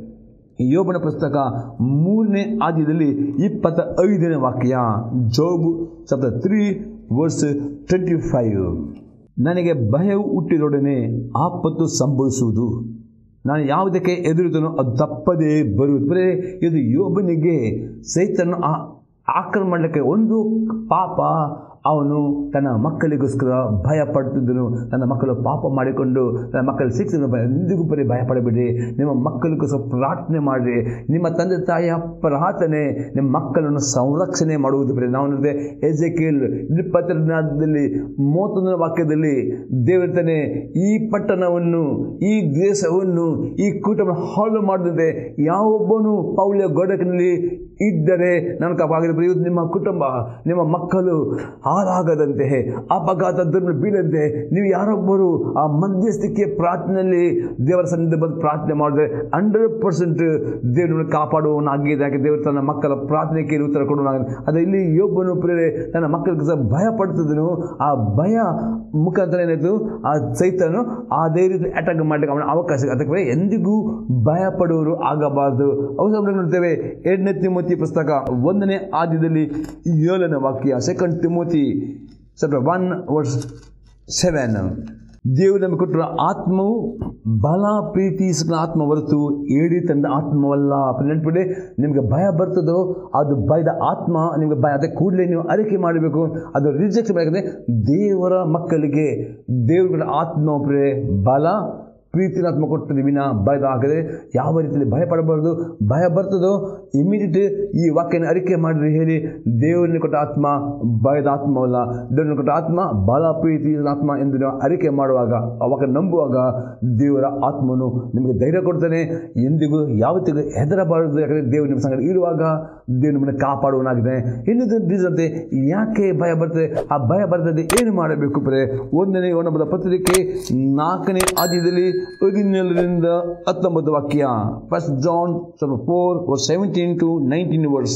Speaker 1: ಯೋಬನ ಪುಸ್ತಕ ಮೂರನೇ ಆದ್ಯದಲ್ಲಿ ಇಪ್ಪತ್ತ ಐದನೇ ವಾಕ್ಯ ಜೋಬ್ ಸಪ್ತ ತ್ರೀ ವರ್ಸ್ ಟ್ವೆಂಟಿ ಫೈವ್ ನನಗೆ ಭಯವು ಹುಟ್ಟಿದೊಡನೆ ಆಪತ್ತು ಸಂಭವಿಸುವುದು ನಾನು ಯಾವುದಕ್ಕೆ ಎದುರಿದನೋ ಅದು ತಪ್ಪದೇ ಬರುವುದು ಬರೇ ಇದು ಯೋಬನಿಗೆ ಸೈತನ್ನು ಆ ಆಕ್ರಮಣ ಮಾಡಲಿಕ್ಕೆ ಒಂದು ಪಾಪ ಅವನು ತನ್ನ ಮಕ್ಕಳಿಗೋಸ್ಕರ ಭಯ ಪಡ್ತಿದ್ದನು ನನ್ನ ಮಕ್ಕಳು ಪಾಪ ಮಾಡಿಕೊಂಡು ನನ್ನ ಮಕ್ಕಳು ಶಿಕ್ಷಣ ಭಯ ಎಂದಿಗೂ ಬರೀ ಭಯ ಪಡಬೇಡಿ ನಿಮ್ಮ ಮಕ್ಕಳಿಗೋಸ್ಕರ ಪ್ರಾರ್ಥನೆ ಮಾಡಿರಿ ನಿಮ್ಮ ತಂದೆ ತಾಯಿಯ ಪ್ರಾರ್ಥನೆ ನಿಮ್ಮ ಮಕ್ಕಳನ್ನು ಸಂರಕ್ಷಣೆ ಮಾಡುವುದು ಬರೀ ನಾವು ನೋಡಿದೆ ಎಜೆಕೇಲ್ ಇಪ್ಪತ್ತೆರಡನೇದಲ್ಲಿ ಮೂವತ್ತೊಂದನೇ ವಾಕ್ಯದಲ್ಲಿ ದೇವರ್ತಾನೆ ಈ ಪಟ್ಟಣವನ್ನು ಈ ದೇಶವನ್ನು ಈ ಕುಟುಂಬ ಹಾಳು ಮಾಡದಂತೆ ಯಾವೊಬ್ಬನು ಪೌಳ್ಯ ಗೋಡಕಿನಲ್ಲಿ ಇದ್ದರೆ ನಾನು ಕಾಪಾಗಿದೆ ಇವತ್ತು ನಿಮ್ಮ ಕುಟುಂಬ ನಿಮ್ಮ ಮಕ್ಕಳು ಹಾಳಾಗದಂತೆ ಅಪಘಾತ ದುರ್ಮ ಬೀಳದಂತೆ ನೀವು ಯಾರೊಬ್ಬರು ಆ ಮಧ್ಯಸ್ಥಿಕೆ ಪ್ರಾರ್ಥನೆಯಲ್ಲಿ ದೇವರ ಸನ್ನಿಧಿ ಬಂದು ಪ್ರಾರ್ಥನೆ ಮಾಡಿದ್ರೆ ಹಂಡ್ರೆಡ್ ಪರ್ಸೆಂಟ್ ದೇವರನ್ನು ಕಾಪಾಡುವವನಾಗಿದೆ ಯಾಕೆ ದೇವರು ತನ್ನ ಮಕ್ಕಳ ಪ್ರಾರ್ಥನೆಗೆ ಉತ್ತರ ಕೊಡುವನಾಗಿದೆ ಅದೇ ಇಲ್ಲಿ ಯೋಬ್ಬನು ಪ್ರೇರೆ ತನ್ನ ಮಕ್ಕಳಿಗೆ ಸಹ ಭಯ ಪಡ್ತಿದ್ದನು ಆ ಭಯ ಮುಖಾಂತರ ಏನಾಯಿತು ಆ ಸೈತನು ಅದೇ ರೀತಿ ಅಟ್ಯಾಕ್ ಮಾಡಲಿಕ್ಕೆ ಅವನ ಅವಕಾಶ ಅದಕ್ಕೆ ಎಂದಿಗೂ ಭಯ ಪಡುವವರು ಆಗಬಾರದು ಅವಸರ ನೋಡ್ತೇವೆ ಎರಡನೇ ತಿಮೋತಿ ಪುಸ್ತಕ ಒಂದನೇ ಆದ್ಯದಲ್ಲಿ ಏಳನೇ ವಾಕ್ಯ ಸೆಕೆಂಡ್ ತಿಮೋತಿ ಸ್ವಲ್ಪ ಒನ್ ವರ್ಸ್ ಸೆವೆನ್ ದೇವರು ನಮಗೆ ಕೊಟ್ಟಿರೋ ಆತ್ಮವು ಬಲ ಪ್ರೀತಿ ಸುಖದ ಆತ್ಮ ಹೊರತು ಏಡಿ ತಂದ ಆತ್ಮವಲ್ಲ ನೆನ್ಪಿಡಿ ನಿಮಗೆ ಭಯ ಬರ್ತದೋ ಅದು ಭಯದ ಆತ್ಮ ನಿಮಗೆ ಭಯ ಅದಕ್ಕೆ ಕೂಡಲೇ ನೀವು ಅರಿಕೆ ಮಾಡಬೇಕು ಅದು ರಿಜೆಕ್ಟ್ ಮಾಡಬೇಕಂದ್ರೆ ದೇವರ ಮಕ್ಕಳಿಗೆ ದೇವರ ಆತ್ಮ ಪ್ರೇ ಬಲ ಪ್ರೀತಿನ ಆತ್ಮ ಕೊಟ್ಟದ್ದು ವಿನ ಭಯದ ಆಗದೆ ಯಾವ ರೀತಿಯಲ್ಲಿ ಭಯ ಪಡಬಾರ್ದು ಭಯ ಬರ್ತದೋ ಇಮಿಡಿಯೇಟ್ ಈ ವಾಕ್ಯನ ಅರಿಕೆ ಮಾಡಿರಿ ಹೇಳಿ ದೇವರನ್ನು ಕೊಟ್ಟ ಆತ್ಮ ಭಯದ ಆತ್ಮವಲ್ಲ ದೇವರನ್ನು ಕೊಟ್ಟ ಆತ್ಮ ಬಲ ಪ್ರೀತಿ ಆತ್ಮ ಎಂದು ನಾವು ಅರಿಕೆ ಮಾಡುವಾಗ ಅವಾಗ ನಂಬುವಾಗ ದೇವರ ಆತ್ಮನು ನಿಮಗೆ ಧೈರ್ಯ ಕೊಡ್ತಾನೆ ಎಂದಿಗೂ ಯಾವತ್ತಿಗೂ ಹೆದರಬಾರದು ಯಾಕಂದರೆ ದೇವರು ನಿಮ್ಮ ಸಂಗಡ ಇರುವಾಗ ದೇವರು ನಿಮ್ಮನ್ನು ಕಾಪಾಡುವನಾಗಿದ್ದಾನೆ ಇನ್ನೊಂದು ರೀಸಂತೆ ಯಾಕೆ ಭಯ ಬರ್ತದೆ ಆ ಭಯ ಬರ್ತದೆ ಏನು ಮಾಡಬೇಕು ಪ್ರೇ ಒಂದನೇ ಒಣಬದ ಪತ್ರಿಕೆ ನಾಲ್ಕನೇ ಆದ್ಯದಲ್ಲಿ ಹದಿನೇಳರಿಂದ ಹತ್ತೊಂಬತ್ತು ವಾಕ್ಯ ಫಸ್ಟ್ ಜಾನ್ ಸ್ವಲ್ಪ four verse seventeen to nineteen verse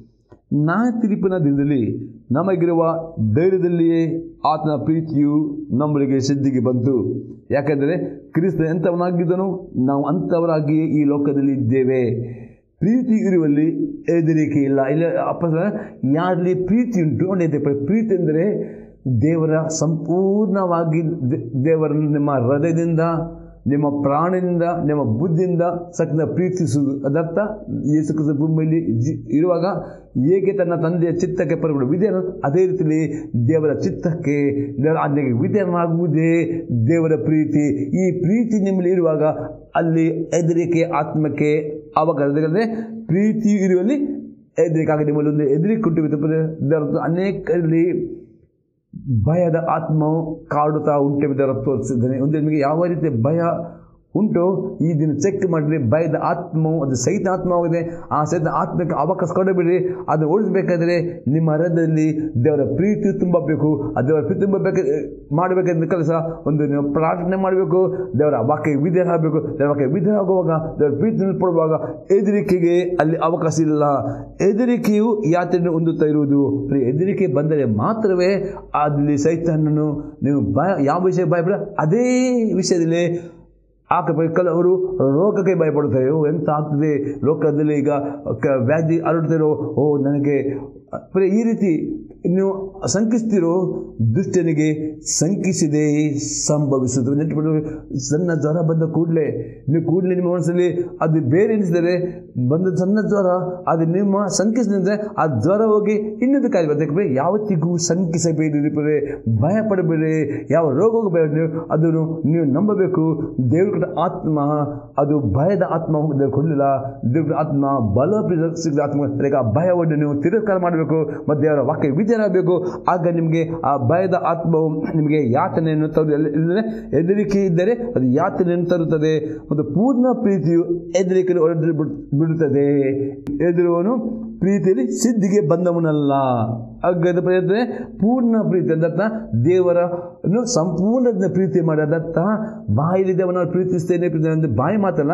Speaker 1: ನ್ಯಾಯ ತೀರ್ಪಿನ ದಿನದಲ್ಲಿ ನಮಗಿರುವ ಧೈರ್ಯದಲ್ಲಿಯೇ ಆತನ ಪ್ರೀತಿಯು ನಮ್ಮಗಳಿಗೆ ಸಿದ್ಧಿಗೆ ಬಂತು ಯಾಕೆಂದರೆ ಕ್ರಿಸ್ತ ಎಂಥವನಾಗಿದ್ದನು ನಾವು ಅಂಥವರಾಗಿಯೇ ಈ ಲೋಕದಲ್ಲಿ ಇದ್ದೇವೆ ಪ್ರೀತಿ ಇರುವಲ್ಲಿ ಹೆದರಿಕೆ ಇಲ್ಲ ಇಲ್ಲ ಅಪ್ಪ ಯಾರಲ್ಲಿ ಪ್ರೀತಿ ಉಂಟು ಅವನಿದೆ ಪ್ರೀತಿ ಅಂದರೆ ದೇವರ ಸಂಪೂರ್ಣವಾಗಿ ದೇ- ದೇವರನ್ನು ನಿಮ್ಮ ಹೃದಯದಿಂದ ನಿಮ್ಮ ಪ್ರಾಣದಿಂದ ನಿಮ್ಮ ಬುದ್ಧಿಯಿಂದ ಸಕ್ನ ಪ್ರೀತಿಸುವುದು ಅದರ್ಥ ಯೇಸು ಕ್ರಿಸ್ತ ಭೂಮಿಯಲ್ಲಿ ಜಿ ಇರುವಾಗ ಹೇಗೆ ತನ್ನ ತಂದೆಯ ಚಿತ್ತಕ್ಕೆ ಪರಗಳು ವಿಧೇಯನು ಅದೇ ರೀತಿಯಲ್ಲಿ ದೇವರ ಚಿತ್ತಕ್ಕೆ ದೇವರ ಆಜ್ಞೆಗೆ ವಿಧೇಯನಾಗುವುದೇ ದೇವರ ಪ್ರೀತಿ ಈ ಪ್ರೀತಿ ನಿಮ್ಮಲ್ಲಿ ಇರುವಾಗ ಅಲ್ಲಿ ಹೆದರಿಕೆ ಆತ್ಮಕ್ಕೆ ಅವಕಾಶ ಯಾಕಂದರೆ ಪ್ರೀತಿ ಇರುವಲ್ಲಿ ಹೆದರಿಕೆ ಆಗ ನಿಮ್ಮಲ್ಲಿ ಒಂದು ಹೆದರಿಕೆ ಕೊಟ್ಟು ಅನೇಕರಲ್ಲಿ ಭಯದ ಆತ್ಮವು ಕಾಡುತ್ತಾ ಉಂಟೆಂಬುದರ ತೋರಿಸಿದ್ದಾನೆ ಒಂದು ನಿಮಗೆ ಯಾವ ರೀತಿ ಭಯ ಉಂಟು ಈ ದಿನ ಚೆಕ್ ಮಾಡಿರಿ ಭಯದ ಆತ್ಮವು ಅದು ಸೈತ ಆತ್ಮವಾಗಿದೆ ಆ ಸೈತ ಆತ್ಮಕ್ಕೆ ಅವಕಾಶ ಕೊಡಬೇಡಿ ಅದು ಉಳಿಸಬೇಕಾದ್ರೆ ನಿಮ್ಮ ಹೃದಯದಲ್ಲಿ ದೇವರ ಪ್ರೀತಿ ತುಂಬಬೇಕು ಆ ದೇವರ ಪ್ರೀತಿ ತುಂಬಬೇಕು ಮಾಡಬೇಕಾದ ಕೆಲಸ ಒಂದು ನೀವು ಪ್ರಾರ್ಥನೆ ಮಾಡಬೇಕು ದೇವರ ವಾಕ್ಯ ವಿಧೇಯ ಆಗಬೇಕು ದೇವರ ವಾಕ್ಯ ವಿಧೇಯ ಆಗುವಾಗ ದೇವರ ಪ್ರೀತಿ ಪಡುವಾಗ ಹೆದರಿಕೆಗೆ ಅಲ್ಲಿ ಅವಕಾಶ ಇಲ್ಲ ಹೆದರಿಕೆಯು ಯಾತ್ರೆಯನ್ನು ಹೊಂದುತ್ತಾ ಇರುವುದು ಬರೀ ಹೆದರಿಕೆ ಬಂದರೆ ಮಾತ್ರವೇ ಅಲ್ಲಿ ಸೈತಾನನು ನೀವು ಭಯ ಯಾವ ವಿಷಯ ಭಯಪಡ ಅದೇ ವಿಷಯದಲ್ಲಿ ಆಕ ಕೆಲವರು ರೋಗಕ್ಕೆ ಭಯಪಡುತ್ತಾರೆ ಓ ಎಂತ ಆಗ್ತದೆ ಲೋಕದಲ್ಲಿ ಈಗ ಕ ವ್ಯಾಧಿ ಹರಡ್ತಿರೋ ಓ ನನಗೆ ಬರೀ ಈ ರೀತಿ ನೀವು ಶಂಕಿಸ್ತಿರೋ ದುಷ್ಟನಿಗೆ ಶಂಕಿಸಿದೆ ಸಂಭವಿಸುವುದು ನೆನಪಿಟ್ಟು ಸಣ್ಣ ಜ್ವರ ಬಂದ ಕೂಡಲೇ ನೀವು ಕೂಡಲೇ ನಿಮ್ಮ ಮನಸ್ಸಲ್ಲಿ ಅದು ಬೇರೆ ಎನಿಸಿದರೆ ಬಂದ ಸಣ್ಣ ಜ್ವರ ಅದು ನಿಮ್ಮ ಶಂಕಿಸಿದಂತೆ ಆ ಜ್ವರ ಹೋಗಿ ಇನ್ನೊಂದು ಕಾಯಿಲೆ ಬರ್ತದೆ ಯಾವತ್ತಿಗೂ ಶಂಕಿಸಬೇಡಿ ಬರೀ ಭಯ ಪಡಬೇಡಿ ಯಾವ ರೋಗಕ್ಕೂ ಭಯ ನೀವು ಅದನ್ನು ನೀವು ನಂಬಬೇಕು ದೇವ್ರ ಕೊಟ್ಟ ಆತ್ಮ ಅದು ಭಯದ ಆತ್ಮ ದೇವ್ರು ಕೊಡಲಿಲ್ಲ ದೇವ್ರ ಕೊಟ್ಟ ಆತ್ಮ ಬಲ ಸಿಗದ ಆತ್ಮ ಅದಕ್ಕೆ ಆ ಭಯವನ್ನು ನೀವು ತಿರಸ್ಕಾರ ಮಾಡಬೇಕು ಮಾಡಬೇಕು ಮತ್ತು ದೇವರ ವಾಕ್ಯ ವಿಧೇಯರಾಗಬೇಕು ಆಗ ನಿಮಗೆ ಆ ಭಯದ ಆತ್ಮವು ನಿಮಗೆ ಯಾತನೆಯನ್ನು ತರು ಇಲ್ಲದೆ ಹೆದರಿಕೆ ಇದ್ದರೆ ಅದು ಯಾತನೆಯನ್ನು ತರುತ್ತದೆ ಮತ್ತು ಪೂರ್ಣ ಪ್ರೀತಿಯು ಹೆದರಿಕೆಯನ್ನು ಹೊರಟು ಬಿಡುತ್ತದೆ ಹೆದರುವನು ಪ್ರೀತಿಯಲ್ಲಿ ಸಿದ್ಧಿಗೆ ಬಂದವನಲ್ಲ ಹಾಗಾದ ಪ್ರಯತ್ನ ಪೂರ್ಣ ಪ್ರೀತಿ ಅದರ್ಥ ದೇವರನ್ನು ಸಂಪೂರ್ಣ ಪ್ರೀತಿ ಮಾಡಿ ಅದರ್ಥ ಬಾಯಲ್ಲಿ ದೇವನನ್ನು ಪ್ರೀತಿಸ್ತೇನೆ ಪ್ರೀತಿ ಅಂದರೆ ಬಾಯಿ ಮಾತಲ್ಲ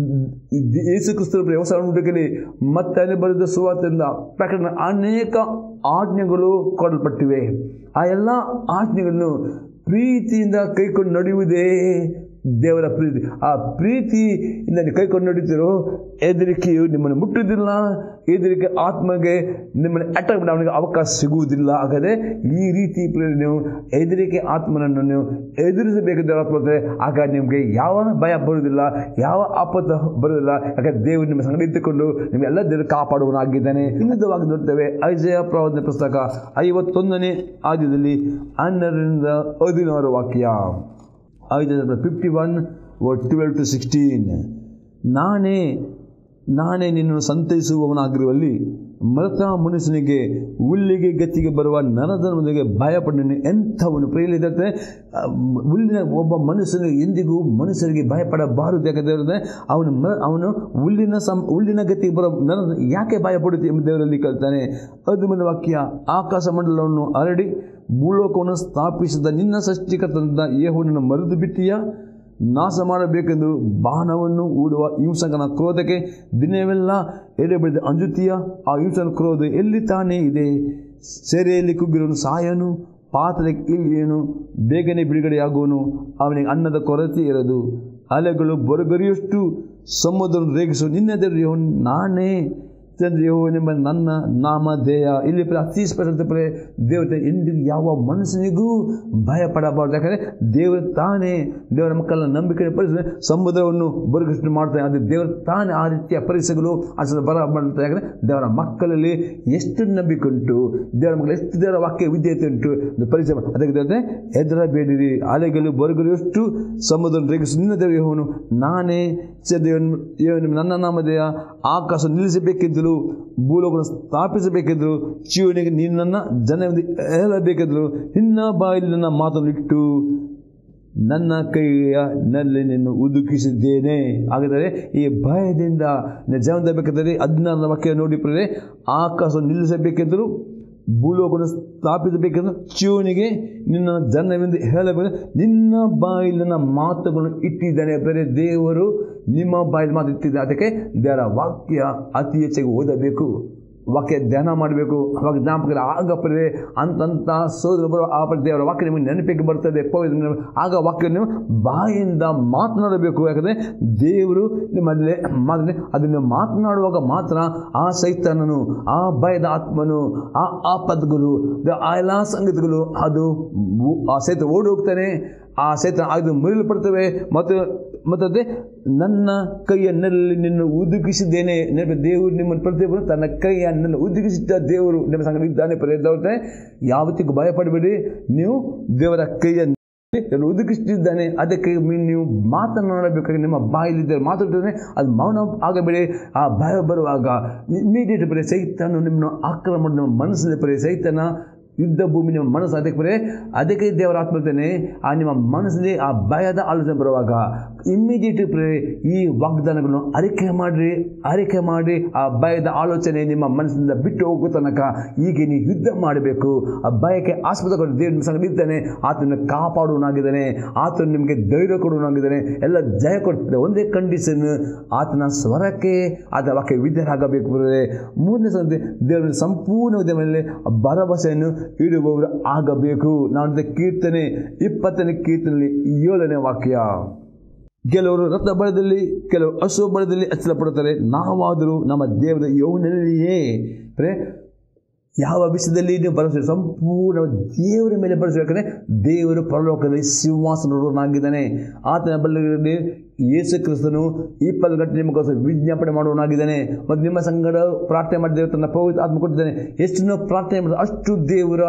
Speaker 1: ಯೇಸು ಕ್ರಿಸ್ತರ ವ್ಯವಸಾಯ ಹುಡುಕಲಿ ಮತ್ತೆ ಅಲ್ಲಿ ಬರೆದ ಸುವಾರ್ತೆಯಿಂದ ಪ್ರಕರಣ ಅನೇಕ ಆಜ್ಞೆಗಳು ಕೊಡಲ್ಪಟ್ಟಿವೆ ಆ ಎಲ್ಲ ಆಜ್ಞೆಗಳನ್ನು ಪ್ರೀತಿಯಿಂದ ಕೈಕೊಂಡು ನಡೆಯುವುದೇ ದೇವರ ಪ್ರೀತಿ ಆ ಪ್ರೀತಿಯಿಂದ ನೀವು ಕೈಕೊಂಡು ನಡೀತಿರೋ ಹೆದರಿಕೆಯು ನಿಮ್ಮನ್ನು ಮುಟ್ಟುವುದಿಲ್ಲ ಹೆದರಿಕೆ ಆತ್ಮಗೆ ನಿಮ್ಮನ್ನು ಅಟ್ಯಾಕ್ ಮಾಡಿ ಅವನಿಗೆ ಅವಕಾಶ ಸಿಗುವುದಿಲ್ಲ ಹಾಗಾದರೆ ಈ ರೀತಿ ಪ್ರೇರಣೆ ನೀವು ಹೆದರಿಕೆ ಆತ್ಮನನ್ನು ನೀವು ಎದುರಿಸಬೇಕಿದ್ದ ಆತ್ಮ ಬರ್ತದೆ ಆಗ ನಿಮಗೆ ಯಾವ ಭಯ ಬರುವುದಿಲ್ಲ ಯಾವ ಆಪತ್ತು ಬರುವುದಿಲ್ಲ ಯಾಕಂದರೆ ದೇವರು ನಿಮ್ಮ ಸಂಗಡ ಇಟ್ಟುಕೊಂಡು ನಿಮ್ಮೆಲ್ಲ ದೇವರು ಕಾಪಾಡುವನಾಗಿದ್ದಾನೆ ಇನ್ನಿದ್ದವಾಗಿ ನೋಡ್ತೇವೆ ಐಜಯ ಪ್ರವಾದನೆ ಪುಸ್ತಕ ಐವತ್ತೊಂದನೇ ಆದ್ಯದಲ್ಲಿ ಹನ್ನೆರಡರಿಂದ ಹದಿನಾರು ವಾಕ್ಯ ಐದು fifty one twelve to sixteen ನಾನೇ ನಾನೇ ನಿನ್ನನ್ನು ಸಂತೈಸುವವನಾಗಿರುವಲ್ಲಿ ಮೃತ ಮನುಷ್ಯನಿಗೆ ಹುಲ್ಲಿಗೆ ಗತಿಗೆ ಬರುವ ನರದನೊಂದಿಗೆ ಭಯಪಡನೆ ಎಂಥವನು ಪ್ರೇಲಿರುತ್ತೆ ಹುಲ್ಲಿನ ಒಬ್ಬ ಮನುಷ್ಯನಿಗೆ ಎಂದಿಗೂ ಮನುಷ್ಯರಿಗೆ ಭಯಪಡಬಾರದು ಯಾಕಂದರೆ ಅವನು ಮ ಅವನು ಹುಲ್ಲಿನ ಸಂ ಹುಲ್ಲಿನ ಗತಿಗೆ ಬರೋ ನರ ಯಾಕೆ ಭಯಪಡುತ್ತೆ ಎಂಬ ದೇವರಲ್ಲಿ ಕಲ್ತಾನೆ ಅದು ಮನ ವಾಕ್ಯ ಆಕಾಶ ಮಂಡಲವನ್ನು ಹರಡಿ ಭೂಲೋಕವನ್ನು ಸ್ಥಾಪಿಸಿದ ನಿನ್ನ ಸೃಷ್ಟಿಕರ್ತಂದ ಯೇಹುವನ್ನು ಮರೆತು ಬಿಟ್ಟಿಯಾ ನಾಶ ಮಾಡಬೇಕೆಂದು ಬಾಣವನ್ನು ಹೂಡುವ ಹಿಂಸಕನ ಕ್ರೋಧಕ್ಕೆ ದಿನವೆಲ್ಲ ಎಡೆ ಬಿಡದೆ ಅಂಜುತ್ತೀಯ ಆ ಹಿಂಸನ ಕ್ರೋಧ ಎಲ್ಲಿ ತಾನೇ ಇದೆ ಸೆರೆಯಲ್ಲಿ ಕುಗ್ಗಿರೋನು ಸಾಯನು ಪಾತ್ರೆಗೆ ಇಳಿಯೇನು ಬೇಗನೆ ಬಿಡುಗಡೆಯಾಗುವನು ಅವನಿಗೆ ಅನ್ನದ ಕೊರತೆ ಇರದು ಅಲೆಗಳು ಬೊರಗರಿಯಷ್ಟು ಸಮುದ್ರ ರೇಗಿಸು ನಿನ್ನೆದರು ನಾನೇ ತಂದ್ರೆ ಯೆಹೋವನೆಂಬ ನನ್ನ ನಾಮಧೇಯ ಇಲ್ಲಿ ಪ್ರ ಅತಿ ಸ್ಪಷ್ಟ ಪ್ರೇ ದೇವತೆ ಎಂದಿಗೂ ಯಾವ ಮನುಷ್ಯನಿಗೂ ಭಯಪಡಬಾರ್ದು ಯಾಕಂದರೆ ದೇವರು ತಾನೇ ದೇವರ ಮಕ್ಕಳ ನಂಬಿಕೆ ಪರಿಸ್ಥಿತಿ ಸಮುದ್ರವನ್ನು ಬರುಗಷ್ಟು ಮಾಡ್ತಾನೆ ಅದು ದೇವರು ತಾನೇ ಆ ರೀತಿಯ ಪರಿಸರಗಳು ಅಸಲು ಬರ ಮಾಡ್ತಾರೆ ಯಾಕಂದರೆ ದೇವರ ಮಕ್ಕಳಲ್ಲಿ ಎಷ್ಟು ನಂಬಿಕೆ ಉಂಟು ದೇವರ ಮಕ್ಕಳು ಎಷ್ಟು ದೇವರ ವಾಕ್ಯ ವಿದ್ಯತೆ ಉಂಟು ಒಂದು ಪರಿಚಯ ಮಾಡ್- ಅದಕ್ಕೆ ದೇವತೆ ಹೆದರಬೇಡಿರಿ ಅಲೆಗಳು ಬರುಗರು ಎಷ್ಟು ಸಮುದ್ರ ರೇಗಿಸು ನಿನ್ನ ದೇವರು ಯೆಹೋವನು ನಾನೇ ಸ ದೇವನು ಯೆಹೋವನು ನನ್ನ ನಾಮಧೇಯ ಆಕಾಶ ನಿಲ್ಲಿಸಬೇಕಿದ್ದರು ಭೂಲೋಕವನ್ನು ಸ್ಥಾಪಿಸಬೇಕಿದ್ದರು ಜೀವನಿಗೆ ನಿನ್ನನ್ನು ಜನವೆಂದು ಹೇಳಬೇಕಿದ್ದರು ನಿನ್ನ ಬಾಯಲ್ಲಿ ನನ್ನ ಮಾತನ್ನು ಇಟ್ಟು ನನ್ನ ಕೈಯ ನಲ್ಲಿ ನಿನ್ನು ಉದುಕಿಸಿದ್ದೇನೆ ಹಾಗಾದರೆ ಈ ಭಯದಿಂದ ಜೀವನದ ಬೇಕಾದರೆ ಹದಿನಾರನ ವಾಕ್ಯ ನೋಡಿ ಪ್ರೇರೆ ಆಕಾಶ ನಿಲ್ಲಿಸಬೇಕೆಂದರು ಭೂಲೋಕವನ್ನು ಸ್ಥಾಪಿಸಬೇಕೆಂದು ಜೀವನಿಗೆ ನಿನ್ನ ಜನವೆಂದು ಹೇಳಬೇಕು ನಿನ್ನ ಬಾಯಲ್ಲಿ ನನ್ನ ಮಾತುಗಳನ್ನು ಇಟ್ಟಿದ್ದಾನೆ ಬೇರೆ ದೇವರು ನಿಮ್ಮ ಬಾಯಲ್ಲಿ ಮಾತು ಇಟ್ಟಿದ್ದಾರೆ ಅದಕ್ಕೆ ದೇವರ ವಾಕ್ಯ ಅತಿ ಹೆಚ್ಚಾಗಿ ಓದಬೇಕು ವಾಕ್ಯ ಧ್ಯಾನ ಮಾಡಬೇಕು ಅವಾಗ ಜ್ಞಾಪಕ ಆಗ ಪಡೆ ಅಂತಂತ ಸೋದರ ಬರೋ ಆ ಪರಿ ದೇವರ ವಾಕ್ಯ ನಿಮಗೆ ನೆನಪಿಗೆ ಬರ್ತದೆ ಪವಿತ್ರ ನೆನಪು. ಆಗ ವಾಕ್ಯ ನೀವು ಬಾಯಿಂದ ಮಾತನಾಡಬೇಕು ಯಾಕಂದರೆ ದೇವರು ನಿಮ್ಮಲ್ಲಿ ಮಾತನೆ ಅದನ್ನು ಮಾತನಾಡುವಾಗ ಮಾತ್ರ ಆ ಸೈತಾನನು ಆ ಭಯದ ಆತ್ಮನು ಆ ಆಪತ್ಗಳು ಆ ಎಲ್ಲ ಸಂಗತಿಗಳು ಅದು ಮು- ಆ ಸೈತ ಓಡಿ ಹೋಗ್ತಾನೆ ಆ ಸೈತ ಅದು ಮುರಿಯಲ್ಪಡ್ತವೆ ಮತ್ತು ಮತ್ತದೆ ನನ್ನ ಕೈಯನ್ನಲ್ಲಿ ನಿನ್ನ ಉದುಗಿಸಿದ್ದೇನೆ ನೆನಪು ದೇವರು ನಿಮ್ಮನ್ನು ಪ್ರತಿಯೊಬ್ಬರು ತನ್ನ ಕೈಯನ್ನೆಲ್ಲ ಉದುಗಿಸಿದ್ದ ದೇವರು ನಿಮ್ಮ ಸಂಗಡ ಇದ್ದಾನೆ ಪ್ರಯತ್ನ ಯಾವತ್ತಿಗೂ ಭಯಪಡಬೇಡಿ ನೀವು ದೇವರ ಕೈಯನ್ನು ಎಲ್ಲರೂ ಒದಗಿಸುತ್ತಿದ್ದಾನೆ ಅದಕ್ಕೆ ಮೀ- ನೀವು ಮಾತನಾಡಬೇಕಾಗಿ ನಿಮ್ಮ ಬಾಯಲ್ಲಿದ್ದರೆ ಮಾತಾಡ್ತಾನೆ ಅದು ಮೌನ ಆಗಬೇಡಿ ಆ ಭಯ ಬರುವಾಗ ಇಮಿಡಿಯೇಟ್ ಬರೀ ಸೈತಾನು ನಿಮ್ಮನ್ನು ಆಕ್ರಮಣ ನಿಮ್ಮ ಮನಸ್ಸಿನಲ್ಲಿ ಬರೀ ಸೈತನ ಯುದ್ಧ ಭೂಮಿ ನಿಮ್ಮ ಮನಸ್ಸು ಅದಕ್ಕೆ ಬರೀ ಅದಕ್ಕೆ ದೇವರ ಆತ್ಮತೇನೆ ಆ ನಿಮ್ಮ ಮನಸ್ಸಿನಲ್ಲಿ ಆ ಭಯದ ಆಲೋಚನೆ ಬರುವಾಗ ಇಮ್ಮಿಡಿಯೇಟ್ ಪ್ರೇ ಈ ವಾಗ್ದಾನಗಳನ್ನು ಅರಿಕೆ ಮಾಡಿರಿ ಅರಿಕೆ ಮಾಡಿ ಆ ಭಯದ ಆಲೋಚನೆ ನಿಮ್ಮ ಮನಸ್ಸಿನಿಂದ ಬಿಟ್ಟು ಹೋಗೋ ತನಕ ಹೀಗೆ ನೀವು ಯುದ್ಧ ಮಾಡಬೇಕು ಆ ಭಯಕ್ಕೆ ಆಸ್ಪದ ಕೊಟ್ಟು ದೇವರು ನಿಮ್ಮ ಸಂಗಡ ಇದ್ದಾನೆ ಆತನ ಕಾಪಾಡುವನಾಗಿದ್ದಾನೆ ಆತನು ನಿಮಗೆ ಧೈರ್ಯ ಕೊಡುವನಾಗಿದ್ದಾನೆ ಎಲ್ಲ ಜಯ ಕೊಡ್ತಿದ್ದೆ ಒಂದೇ ಕಂಡೀಷನ್ ಆತನ ಸ್ವರಕ್ಕೆ ಆತ ವಾಕ್ಯ ವಿದ್ಯರಾಗಬೇಕು ಬರುತ್ತದೆ ಮೂರನೇ ಸಂಗತಿ ದೇವರ ಸಂಪೂರ್ಣ ದೇವರಲ್ಲಿ ಭರವಸೆಯನ್ನು ಇಡುವವರು ಆಗಬೇಕು ನಾನು ಕೀರ್ತನೆ ಇಪ್ಪತ್ತನೇ ಕೀರ್ತನೆಯಲ್ಲಿ ಏಳನೇ ವಾಕ್ಯ ಕೆಲವರು ರಥ ಬಲದಲ್ಲಿ ಕೆಲವರು ಅಶ್ವ ಬಲದಲ್ಲಿ ಹಚ್ಚಲ್ಪಡುತ್ತಾರೆ ನಾವಾದರೂ ನಮ್ಮ ದೇವರ ಯೋವನಲ್ಲಿಯೇ ಅಂದರೆ ಯಾವ ವಿಷಯದಲ್ಲಿ ನೀವು ಭರವಸೆ ಸಂಪೂರ್ಣ ದೇವರ ಮೇಲೆ ಭರವಸೆ ಯಾಕಂದರೆ ದೇವರು ಪರಲೋಕದಲ್ಲಿ ಸಿಂಹಾಸನವಾಗಿದ್ದಾನೆ ಆತನ ಬಲ್ಲಗಳಲ್ಲಿ ಯೇಸು ಕ್ರಿಸ್ತನು ಇಪ್ಪತ್ತು ಗಂಟೆ ನಿಮಗೋಸ್ಕರ ವಿಜ್ಞಾಪನೆ ಮಾಡುವನಾಗಿದ್ದಾನೆ ಮತ್ತು ನಿಮ್ಮ ಸಂಗಡ ಪ್ರಾರ್ಥನೆ ಮಾಡಿದ ತನ್ನ ಪವಿತ್ರ ಆತ್ಮ ಕೊಟ್ಟಿದ್ದಾನೆ ಎಷ್ಟು ನಾವು ಪ್ರಾರ್ಥನೆ ಮಾಡಿದ್ರೆ ಅಷ್ಟು ದೇವರ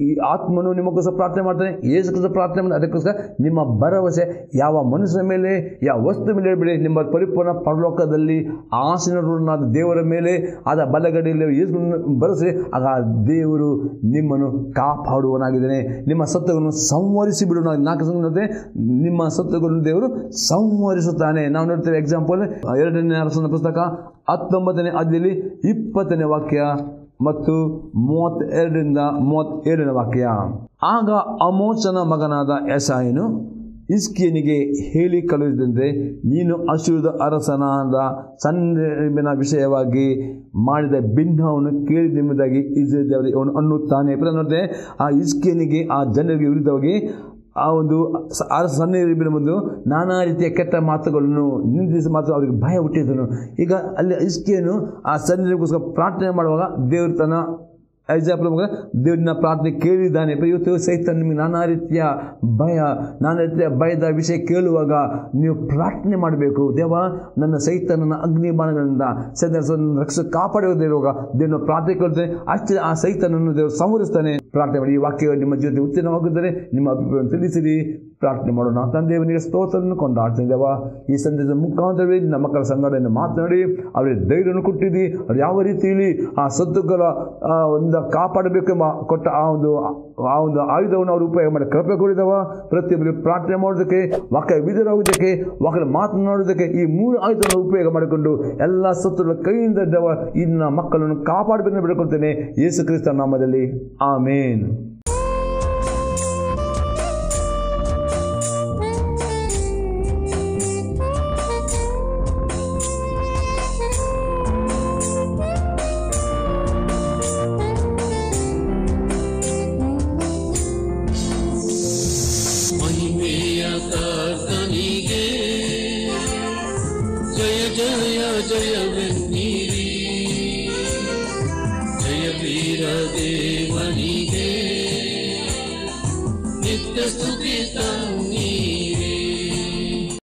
Speaker 1: ಈ ಆತ್ಮನು ನಿಮಗೋಸ್ಕರ ಪ್ರಾರ್ಥನೆ ಮಾಡ್ತಾನೆ ಯೇಸು ಕ್ರಿಸ್ತ ಪ್ರಾರ್ಥನೆ ಮಾಡಿ ಅದಕ್ಕೋಸ್ಕರ ನಿಮ್ಮ ಭರವಸೆ ಯಾವ ಮನುಷ್ಯನ ಮೇಲೆ ಯಾವ ವಸ್ತು ಮೇಲೆ ಇಡಬೇಡಿ ನಿಮ್ಮ ಪರಿಪೂರ್ಣ ಪರಲೋಕದಲ್ಲಿ ಆಸೀನರುನಾದ ದೇವರ ಮೇಲೆ ಆದ ಬಲಗಡೆಯಲ್ಲಿ ಯೇಸು ಭರವಸೆ ಆಗ ಆ ದೇವರು ನಿಮ್ಮನ್ನು ಕಾಪಾಡುವನಾಗಿದ್ದಾನೆ ನಿಮ್ಮ ಸತ್ವಗಳನ್ನು ಸಂವರಿಸಿ ಬಿಡುವ ನಾಲ್ಕು ಸಂಘ ನೋಡ್ತೇವೆ ನಿಮ್ಮ ಸತ್ವಗಳನ್ನು ದೇವರು ಸಂವರಿಸುತ್ತಾನೆ ನಾವು ನೋಡ್ತೇವೆ ಎಕ್ಸಾಂಪಲ್ ಎರಡನೇ ಅರಸನ ಪುಸ್ತಕ ಹತ್ತೊಂಬತ್ತನೇ ಅಧ್ಯಾಯದಲ್ಲಿ ಇಪ್ಪತ್ತನೇ ವಾಕ್ಯ ಮತ್ತು ಮೂವತ್ತೆರಡರಿಂದ ಮೂವತ್ತೇಳನೇ ವಾಕ್ಯ ಆಗ ಅಮೋಚನ ಮಗನಾದ ಯಸಾಯನು ಇಸ್ಕಿಯನಿಗೆ ಹೇಳಿ ಕಳುಹಿಸಿದಂತೆ ನೀನು ಅಶುದ್ಧ ಅರಸನಾದ ಸನ್ನಿನ ವಿಷಯವಾಗಿ ಮಾಡಿದ ಭಿನ್ನವನ್ನು ಕೇಳಿದೆಂಬುದಾಗಿ ಇಸ್ರೇಲ್ ದೇವರಿಗೆ ಅವನು ಅನ್ನುತ್ತಾನೆ ಪ್ರಿಯ ನೋಡ್ತೇವೆ ಆ ಇಸ್ಕಿಯನಿಗೆ ಆ ಜನರಿಗೆ ವಿರುದ್ಧವಾಗಿ ಆ ಒಂದು ಸ- ಅರಸ ಸನ್ನಿಧಿನ ಮುಂದೆ ನಾನಾ ರೀತಿಯ ಕೆಟ್ಟ ಮಾತುಗಳನ್ನು ನಿಂದಿಸಿ ಮಾತು ಅವರಿಗೆ ಭಯ ಹುಟ್ಟಿದನು ಈಗ ಅಲ್ಲಿ ಇಸ್ಕಿಯನ್ನು ಆ ಸನ್ನಿಧಿಗೋಸ್ಕರ ಪ್ರಾರ್ಥನೆ ಮಾಡುವಾಗ ದೇವರು ತನ್ನ ಐಜಾಪುರ ಮಗ ದೇವರಿನ ಪ್ರಾರ್ಥನೆ ಕೇಳಿದ್ದಾನೆ ಪ್ರಿಯ ಇವತ್ತು ಸಹಿತ ನಿಮಗೆ ನಾನಾ ರೀತಿಯ ಭಯ ನಾನಾ ರೀತಿಯ ಭಯದ ವಿಷಯ ಕೇಳುವಾಗ ನೀವು ಪ್ರಾರ್ಥನೆ ಮಾಡಬೇಕು ದೇವ ನನ್ನ ಸಹಿತ ನನ್ನ ಅಗ್ನಿ ಬಾಣಗಳಿಂದ ಸಹಿತ ರಕ್ಷ ಕಾಪಾಡುವುದಿರುವಾಗ ದೇವನ ಪ್ರಾರ್ಥನೆ ಕೇಳ್ತಾನೆ ಅಷ್ಟೇ ಆ ಸಹಿತನನ್ನು ದೇವರು ಸಂವರಿಸ್ತಾನೆ ಪ್ರಾರ್ಥನೆ ಮಾಡಿ ಈ ವಾಕ್ಯ ನಿಮ್ಮ ಜೊತೆ ಉತ್ತೀರ್ಣವಾಗಿದ್ದರೆ ನಿಮ್ಮ ಅಭಿಪ್ರಾಯ ತಿಳಿಸಿರಿ ಪ್ರಾರ್ಥನೆ ಮಾಡೋಣ ತಂದೆಯವನಿಗೆ ಸ್ತೋತ್ರವನ್ನು ಕೊಂಡಾಡ್ತೀನಿ ದೇವ ಈ ಸಂದೇಶದ ಮುಖಾಂತರವೇ ನಮ್ಮ ಮಕ್ಕಳ ಸಂಗಡನ್ನು ಮಾತನಾಡಿ ಅವರಿಗೆ ಧೈರ್ಯವನ್ನು ಕೊಟ್ಟಿದ್ದಿ ಅವ್ರು ಯಾವ ರೀತಿಯಲ್ಲಿ ಆ ಸತ್ತುಗಳ ಆ, ಒಂದು ಕಾಪಾಡಬೇಕೆಂಬ ಕೊಟ್ಟ ಆ ಒಂದು ಆ ಒಂದು ಆಯುಧವನ್ನು ಅವರು ಉಪಯೋಗ ಮಾಡಿ ಕೃಪೆ ಕೊಡಿದವ ಪ್ರತಿಯೊಬ್ಬರಿಗೆ ಪ್ರಾರ್ಥನೆ ಮಾಡೋದಕ್ಕೆ ವಾಕ್ಯ ವಿಧರಾಗೋದಕ್ಕೆ ವಾಕ್ಯ ಮಾತನಾಡೋದಕ್ಕೆ ಈ ಮೂರು ಆಯುಧವನ್ನು ಉಪಯೋಗ ಮಾಡಿಕೊಂಡು ಎಲ್ಲ ಸತ್ತುಗಳ ಕೈಯಿಂದ ದೇವ ಇನ್ನ ಮಕ್ಕಳನ್ನು ಕಾಪಾಡಬೇಕೆಂದು ಬಿಡ್ಕೊಳ್ತೇನೆ ಯೇಸು ಕ್ರಿಸ್ತ ನಾಮದಲ್ಲಿ ಆಮೇನ್
Speaker 2: ಮಹಿಮೆಯ ಕರ್ತನಿಗೆ ಜಯ ಜಯ ಜಯವೆನ್ನಿರಿ ಜಯ ವೀರ ದೇವನಿಗೆ ನಿತ್ಯ ಸ್ತುತಿ ತನ್ನೀರಿ